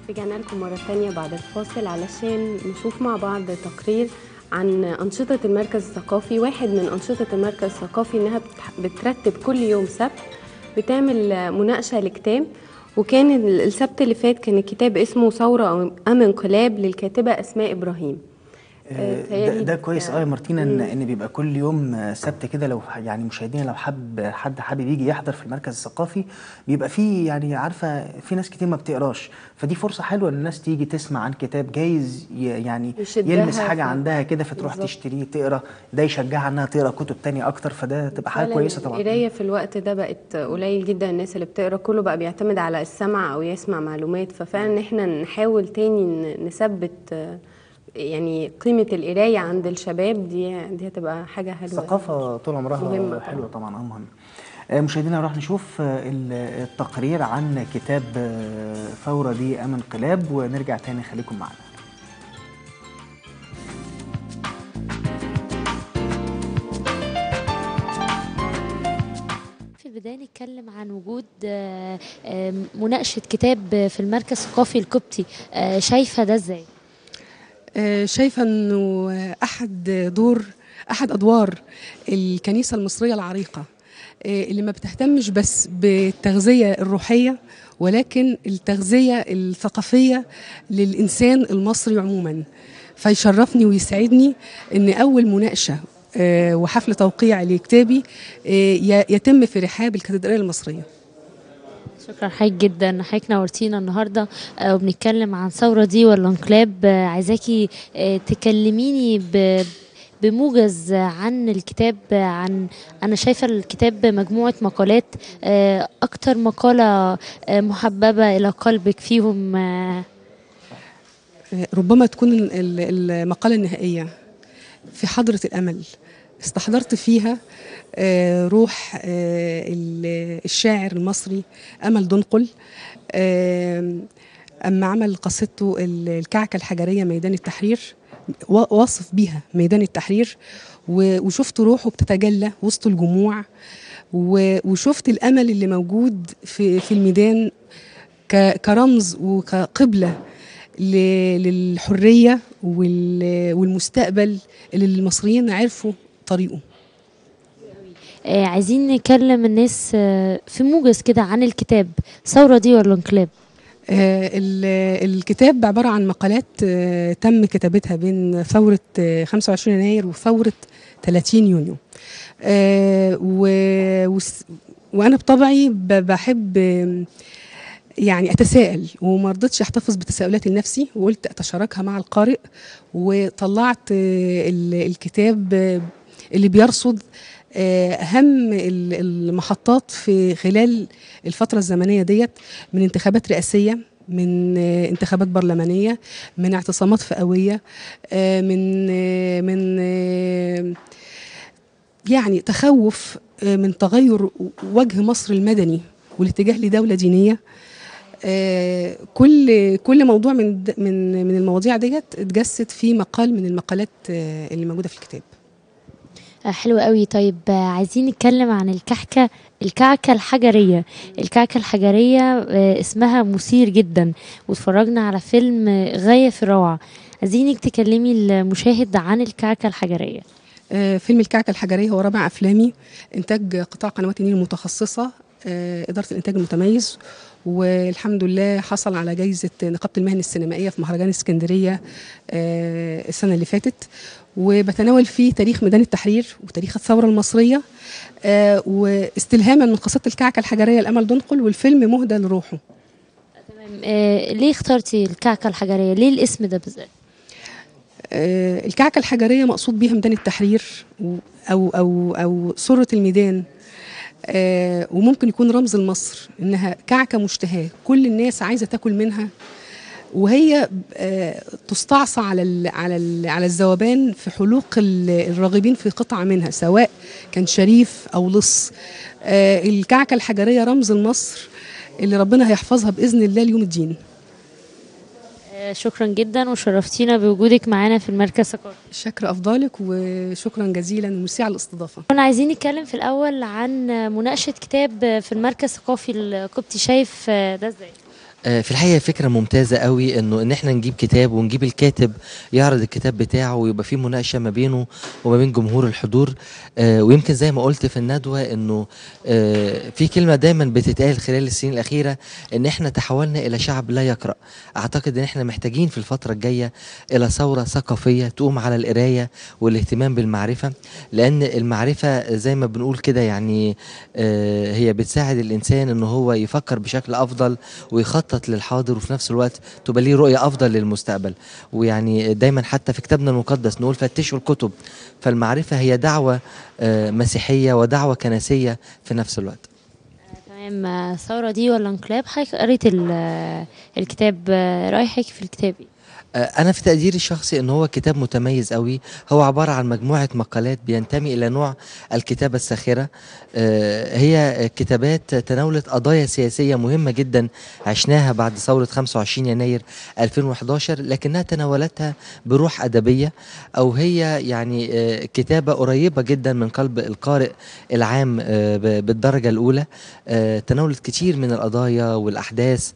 رجعنا لكم مرة تانية بعد الفاصل علشان نشوف مع بعض تقرير عن أنشطة المركز الثقافي واحد من أنشطة المركز الثقافي إنها بتح- بترتب كل يوم سبت بتعمل مناقشة لكتاب وكان ال- السبت اللي فات كان الكتاب اسمه ثورة أم انقلاب للكاتبة أسماء إبراهيم آه، تهيألي ده, ده كويس قوي يا مارتينا ان ان بيبقى كل يوم آه، سبت كده لو ح- يعني مشاهدينا لو حب حد حابب يجي يحضر في المركز الثقافي بيبقى فيه يعني عارفه في ناس كتير ما بتقراش فدي فرصه حلوه ان الناس تيجي تسمع عن كتاب جايز ي- يعني يشدها يلمس حاجه في- عندها كده فتروح بالظبط. تشتريه تقرا ده يشجعها انها تقرا كتب تانية اكتر فده تبقى حاجه فعلاً كويسه طبعا القراية في الوقت ده بقت قليل جدا الناس اللي بتقرا كله بقى بيعتمد على السمع او يسمع معلومات ففعلا ان احنا نحاول تاني ن- نثبت آه، يعني قيمة القراية عند الشباب دي دي هتبقى حاجة حلوة الثقافه طول عمرها مهمة طبعاً. حلوه طبعا اه مهمه آه، مشاهدينا نروح نشوف آه، ال- التقرير عن كتاب آه، ثورة دي أم انقلاب ونرجع تاني خليكم معنا في البداية نتكلم عن وجود آه، آه، مناقشة كتاب في المركز الثقافي القبطي آه، شايفة ده ازاي؟ آه، شايفة أنه أحد دور أحد أدوار الكنيسة المصرية العريقة آه، اللي ما بتهتمش بس بالتغذية الروحية ولكن التغذية الثقافية للإنسان المصري عموما فيشرفني ويسعدني أن أول مناقشة آه، وحفل توقيع لكتابي آه، ي- يتم في رحاب الكاتدرائية المصرية شكرا حضرتك جدا حضرتك نورتينا النهارده آه، وبنتكلم عن ثورة دي ولا انقلاب آه، عايزاكي آه، تكلميني ب بموجز عن الكتاب آه، عن انا شايفه الكتاب مجموعه مقالات آه، اكتر مقاله آه، محببه الى قلبك فيهم آه، ربما تكون ال- ال- المقالة النهائية في حضرة الأمل استحضرت فيها آه، روح آه، ال- الشاعر المصري أمل دنقل آه، أما عمل قصيدته ال- الكعكة الحجرية ميدان التحرير و- واصف بيها ميدان التحرير و- وشفت روحه بتتجلى وسط الجموع و- وشفت الأمل اللي موجود في في الميدان ك- كرمز وكقبلة ل- للحرية وال- والمستقبل اللي المصريين عرفوا طريقه آه، عايزين نكلم الناس آه، في موجز كده عن الكتاب ثورة دي ولا انقلاب آه، ال- الكتاب عبارة عن مقالات آه، تم كتابتها بين ثورة آه، 25 يناير وثورة 30 يونيو آه، و- وس- وأنا بطبعي ب- بحب آم، يعني أتساءل وما رضيتش أحتفظ بتساؤلاتي لنفسي وقلت أتشاركها مع القارئ وطلعت آه، ال- الكتاب آه، اللي بيرصد آه، أهم ال- المحطات في خلال الفترة الزمنية ديت من انتخابات رئاسية من آه، انتخابات برلمانية من اعتصامات فئوية آه، من آه، من آه، يعني تخوف آه، من تغير وجه مصر المدني والاتجاه لدولة دينية آه، كل كل موضوع من د- من من المواضيع ديت اتجسد في مقال من المقالات آه، اللي موجودة في الكتاب آه، حلو قوي طيب آه، عايزين نتكلم عن الكحكة الكعكة الحجرية الكعكة الحجرية آه، اسمها مثير جدا واتفرجنا على فيلم آه، غاية في الروعة عايزينك تكلمي المشاهد عن الكعكة الحجرية آه، فيلم الكعكة الحجرية هو رابع أفلامي إنتاج قطاع قنوات النيل المتخصصة آه، إدارة الإنتاج المتميز والحمد لله حصل على جايزة نقابة المهن السينمائية في مهرجان اسكندرية آه، السنة اللي فاتت وبتناول فيه تاريخ ميدان التحرير وتاريخ الثورة المصرية آه، واستلهاما من قصة الكعكة الحجرية لأمل دنقل والفيلم مهدى لروحه تمام آه، ليه اخترتي الكعكة الحجرية ليه الاسم ده بالذات آه، الكعكة الحجرية مقصود بيها ميدان التحرير و- أو أو أو سرة الميدان آه، وممكن يكون رمز لمصر إنها كعكة مشتهاة كل الناس عايزة تاكل منها وهي آه، تستعصى على ال على ال على الذوبان في حلوق ال- الراغبين في قطعة منها سواء كان شريف أو لص آه، الكعكة الحجرية رمز لمصر اللي ربنا هيحفظها بإذن الله ليوم الدين آه، شكرا جدا وشرفتينا بوجودك معانا في المركز الثقافي شكر أفضالك وشكرا جزيلا وميرسي على الاستضافة كنا عايزين نتكلم في الأول عن مناقشة كتاب في المركز الثقافي القبطي شايف ده ازاي؟ آه، في الحقيقه فكره ممتازه قوي انه ان احنا نجيب كتاب ونجيب الكاتب يعرض الكتاب بتاعه ويبقى فيه مناقشه ما بينه وما بين جمهور الحضور آه، ويمكن زي ما قلت في الندوه انه آه، في كلمه دايما بتتقال خلال السنين الاخيره ان احنا تحولنا الى شعب لا يقرا اعتقد ان احنا محتاجين في الفتره الجايه الى ثوره ثقافيه تقوم على القرايه والاهتمام بالمعرفه لان المعرفه زي ما بنقول كده يعني آه، هي بتساعد الانسان ان هو يفكر بشكل افضل ويخطط للحاضر وفي نفس الوقت تبقى ليه رؤيه افضل للمستقبل ويعني دايما حتى في كتابنا المقدس نقول فتشوا الكتب فالمعرفه هي دعوه آه، مسيحيه ودعوه كنسيه في نفس الوقت تمام آه، الثورة دي ولا انقلاب حضرتك قريت ال- آه، الكتاب آه، رأي حضرتك في الكتاب إيه؟ آه، أنا في تقديري الشخصي إن هو كتاب متميز قوي هو عبارة عن مجموعة مقالات بينتمي إلى نوع الكتابة الساخرة آه، هي كتابات تناولت قضايا سياسية مهمة جدا عشناها بعد ثورة 25 يناير 2011 لكنها تناولتها بروح أدبية أو هي يعني آه، كتابة قريبة جدا من قلب القارئ العام آه، ب- بالدرجة الأولى آه، تناولت كتير من القضايا والأحداث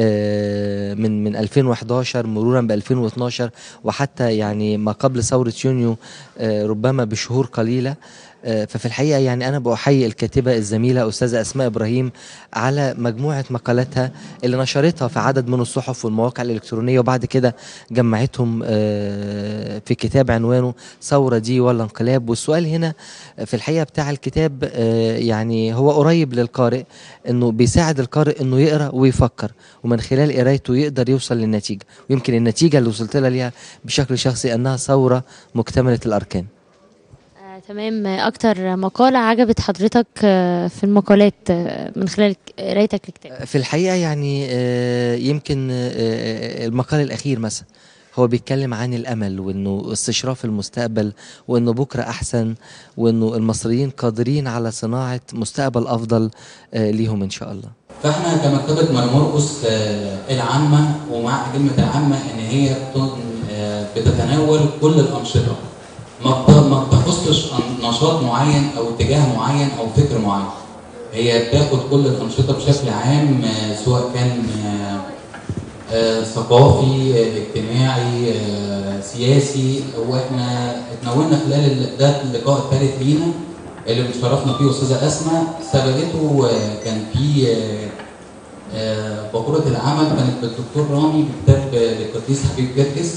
آه، من من 2011 مرورا ب 2012 وحتى يعني ما قبل ثورة يونيو آه، ربما بشهور قليلة آه، ففي الحقيقة يعني أنا بأحيي الكاتبة الزميلة أستاذة أسماء إبراهيم على مجموعة مقالاتها اللي نشرتها في عدد من الصحف والمواقع الإلكترونية وبعد كده جمعتهم آه، في كتاب عنوانه ثورة دي ولا انقلاب والسؤال هنا في الحقيقة بتاع الكتاب آه، يعني هو قريب للقارئ انه بيساعد القارئ انه يقرا ويفكر ومن خلال قرايته يقدر يوصل للنتيجه ويمكن النتيجه اللي وصلت لها ليها بشكل شخصي انها ثوره مكتمله الاركان آه، تمام آه، أكتر مقالة عجبت حضرتك آه، في المقالات آه، من خلال قرايتك للكتاب في الحقيقه يعني آه، يمكن آه، المقال الاخير مثلا هو بيتكلم عن الامل وانه استشراف المستقبل وانه بكره احسن وانه المصريين قادرين على صناعه مستقبل افضل آه، ليهم ان شاء الله فاحنا كمكتبه مرمرقس آه، العامه ومع كلمه العامه ان هي بت- آه، بتتناول كل الانشطه ما بت- ما بتخصش أن- نشاط معين او اتجاه معين او فكر معين هي بتاخد كل الانشطه بشكل عام آه، سواء كان آه، آه، ثقافي آه، اجتماعي آه، سياسي واحنا اتناولنا خلال ال- ده اللقاء الثالث لينا اللي شرفنا فيه استاذه اسماء سبقته آه، كان في آه، آه، بقوره العمل كانت بالدكتور رامي بكتاب آه، للقديس حبيب جرجس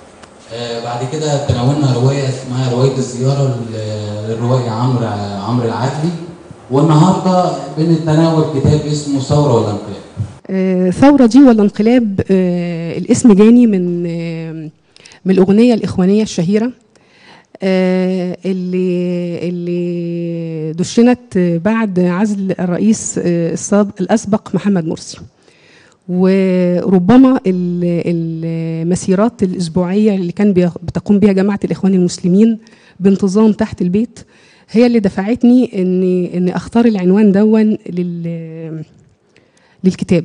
آه، بعد كده تناولنا روايه اسمها روايه الزياره لل- للروائي عمرو عمرو العدلي والنهارده بنتناول كتاب اسمه ثوره ولا انقلاب آه، ثورة دي ولا انقلاب آه، الاسم جاني من آه، من الأغنية الإخوانية الشهيرة آه، اللي اللي دشنت بعد عزل الرئيس آه، السابق الأسبق محمد مرسي وربما ال- المسيرات الأسبوعية اللي كان بيخ- بتقوم بها جماعة الإخوان المسلمين بانتظام تحت البيت هي اللي دفعتني اني اني اختار العنوان دون لل للكتاب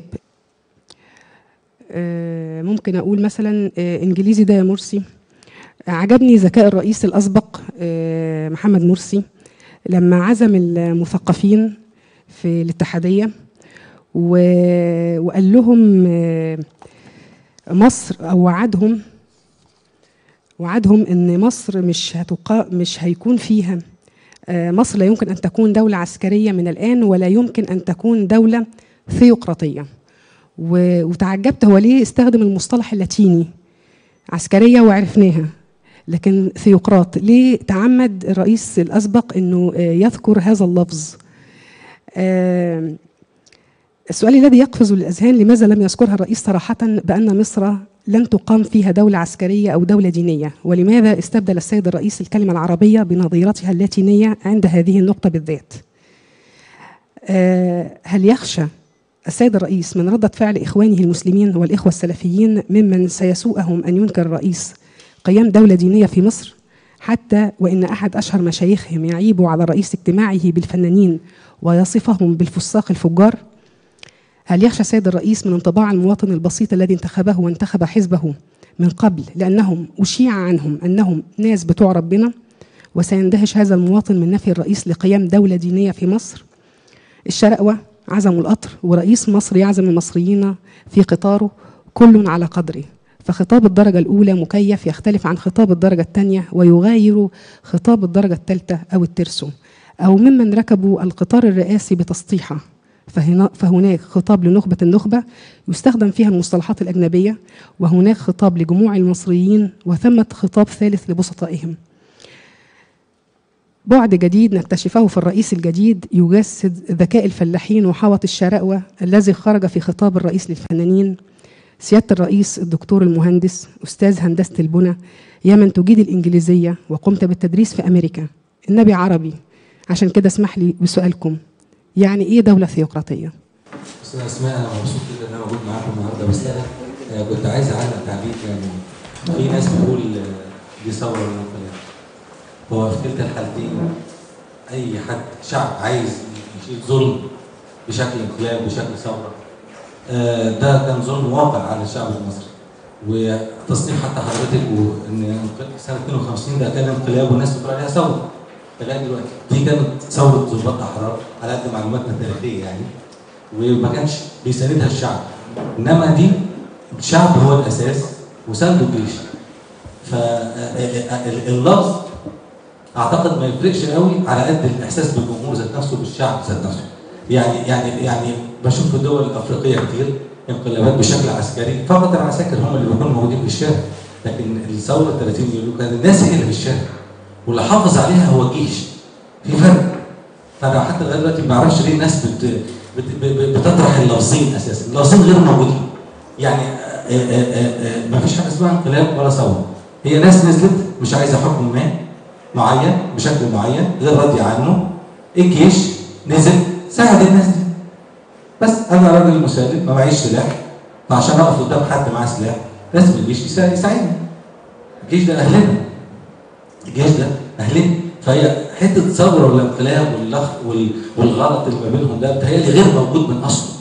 آه، ممكن اقول مثلا آه، انجليزي ده يا مرسي عجبني ذكاء الرئيس الاسبق آه، محمد مرسي لما عزم المثقفين في الاتحاديه و- وقال لهم آه، مصر او وعدهم وعدهم ان مصر مش هتقا مش هيكون فيها آه، مصر لا يمكن ان تكون دوله عسكريه من الان ولا يمكن ان تكون دوله ثيوقراطيه و- وتعجبت هو ليه استخدم المصطلح اللاتيني عسكريه وعرفناها لكن ثيوقراط ليه تعمد الرئيس الاسبق انه آه، يذكر هذا اللفظ آه، السؤال الذي يقفز للاذهان لماذا لم يذكرها الرئيس صراحه بان مصر لن تقام فيها دوله عسكريه او دوله دينيه ولماذا استبدل السيد الرئيس الكلمه العربيه بنظيرتها اللاتينيه عند هذه النقطه بالذات آه، هل يخشى السيد الرئيس من ردة فعل إخوانه المسلمين والإخوة السلفيين ممن سيسوءهم أن ينكر الرئيس قيام دولة دينية في مصر حتى وإن أحد أشهر مشايخهم يعيب على رئيس اجتماعه بالفنانين ويصفهم بالفساق الفجار هل يخشى السيد الرئيس من انطباع المواطن البسيط الذي انتخبه وانتخب حزبه من قبل لأنهم أشيع عنهم أنهم ناس بتوع ربنا وسيندهش هذا المواطن من نفي الرئيس لقيام دولة دينية في مصر الشرقوة عزموا القطر ورئيس مصر يعزم المصريين في قطاره كل على قدره فخطاب الدرجة الأولى مكيف يختلف عن خطاب الدرجة الثانية ويغاير خطاب الدرجة الثالثة أو الترسو أو ممن ركبوا القطار الرئاسي بتسطيحة فهنا فهناك خطاب لنخبة النخبة يستخدم فيها المصطلحات الأجنبية وهناك خطاب لجموع المصريين وثمة خطاب ثالث لبسطائهم بعد جديد نكتشفه في الرئيس الجديد يجسد ذكاء الفلاحين وحوط الشراءوة الذي خرج في خطاب الرئيس للفنانين سيادة الرئيس الدكتور المهندس أستاذ هندسة البنى يا من تجيد الإنجليزية وقمت بالتدريس في أمريكا النبي عربي عشان كده اسمح لي بسؤالكم يعني إيه دولة ثيوقراطية؟ استاذ اسماء انا مبسوط جدا ان انا موجود معاكم النهارده بس انا آه، كنت عايز اعلق تعليق يعني في ناس بتقول آه، دي ثوره ولا انقلاب هو في كلتا الحالتين اي حد شعب عايز يشيل ظلم بشكل انقلاب بشكل ثوره آه، ده كان ظلم واقع على الشعب المصري وتصنيف حتى حضرتك وان سنه 52 ده كان انقلاب والناس بتقول عليها ثوره لغايه دلوقتي دي كانت ثوره ضباط احرار على قد معلوماتنا التاريخيه يعني وما كانش بيساندها الشعب انما دي الشعب هو الاساس وسانده الجيش فاللفظ اعتقد ما يفرقش قوي على قد الاحساس بالجمهور ذات نفسه بالشعب ذات نفسه يعني يعني يعني بشوف في الدول الافريقيه كتير انقلابات بشكل عسكري فقط العساكر هم اللي بيكونوا موجودين في الشارع لكن الثوره 30 يوليو كانت الناس هي اللي في الشارع واللي حافظ عليها هو الجيش في فرق فانا حتى لغايه دلوقتي ما بعرفش ليه الناس بت بت بت- بتطرح اللفظين اساسا اللفظين غير موجودين يعني ما فيش حاجه اسمها انقلاب ولا ثوره هي ناس نزلت مش عايزه حكم ما معين بشكل معين غير راضيه عنه الجيش نزل ساعد الناس دي بس انا راجل مسالم ما معيش سلاح فعشان اقف قدام حد معاه سلاح لازم الجيش يسا- يساعدني الجيش ده اهلنا الجيش ده اهلنا فهي حته ثوره ولا انقلاب واللخ وال- والغلط اللي ما بينهم ده بتهيألي غير موجود من اصله